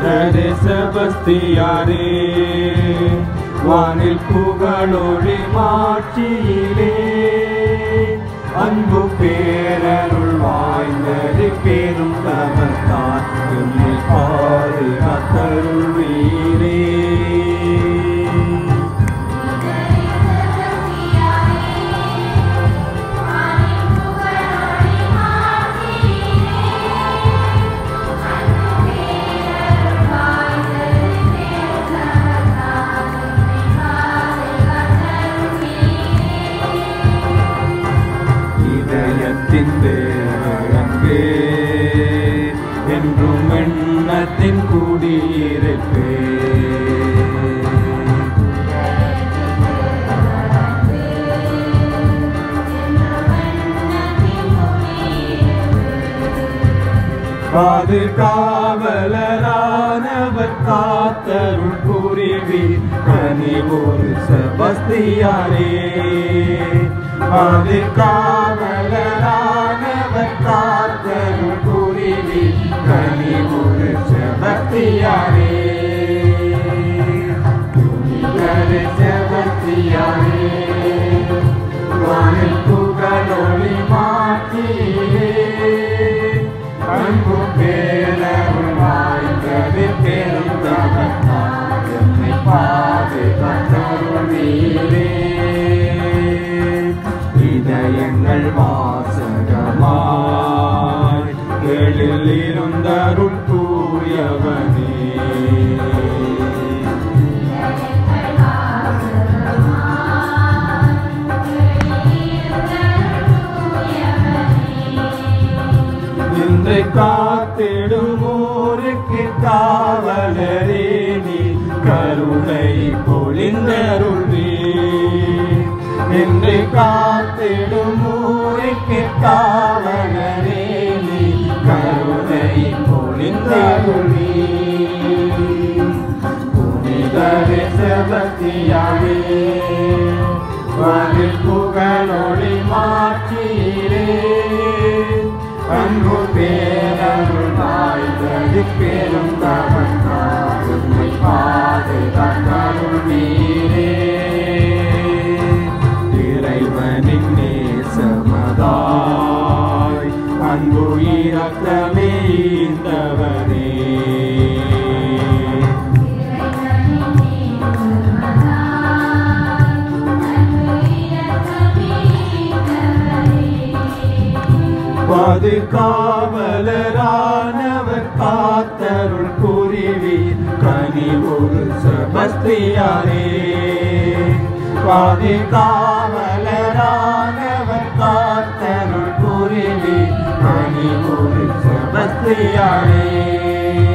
புனிதரே செபஸ்தியாரே வானில் புகழொளி மாட்சியிலே அன்பு பேரருள் வாய்ந்தது பேரும் தவத்தான் என்னை பாதுகாத்தருள் வீரே இதயத்தின் பேரங்கே என்றும் எண்ணத்தின் குடியிருப்பே பாதுகாவலரானவர் காத்தருள் புரிவி கனிவோர் செபஸ்தியாரே பாதுகாவலரானவர் காத்தருள் புரிவி கனிவோர் செபஸ்தியாரே புனிதரே செபஸ்தியாரே வானில் புகழொளி மாற்றியே அன்பு பேரருள் வாய்ந்தது பெரும் தவத்தால் என்னை பாதுகாத்தருள் நீரே இதயங்கள் வாசகமாய் எழில் இருந்தருள் தூயவனே இன்றை காத்திடும் ஊருக்கு காவலரே நீ கருணை பொழிந்தருள்வே இன்றை காத்திடும் ஊருக்கு காவலரே நீ கருணை பொழிந்தருள்வே புனிதரே செபத்தியாவே வானில் புகழொளி மாற்றீரே அன்பு பேரருள் வாய்ந்தது பெரும் தவத்தால் உம்மை பாதுகாத்தருள் நீரே இறைவனின் நேசமதாய் அன்பு இரக்கமே ஈந்தவரே பாதுகாவலரானவர் காத்தருள் புரிவீர் கனி ஒரு சபஸ்தியாரே பாதுகாவலரானவர் காத்தருள் புரிவீர் கனி ஒரு சபஸ்தியாரே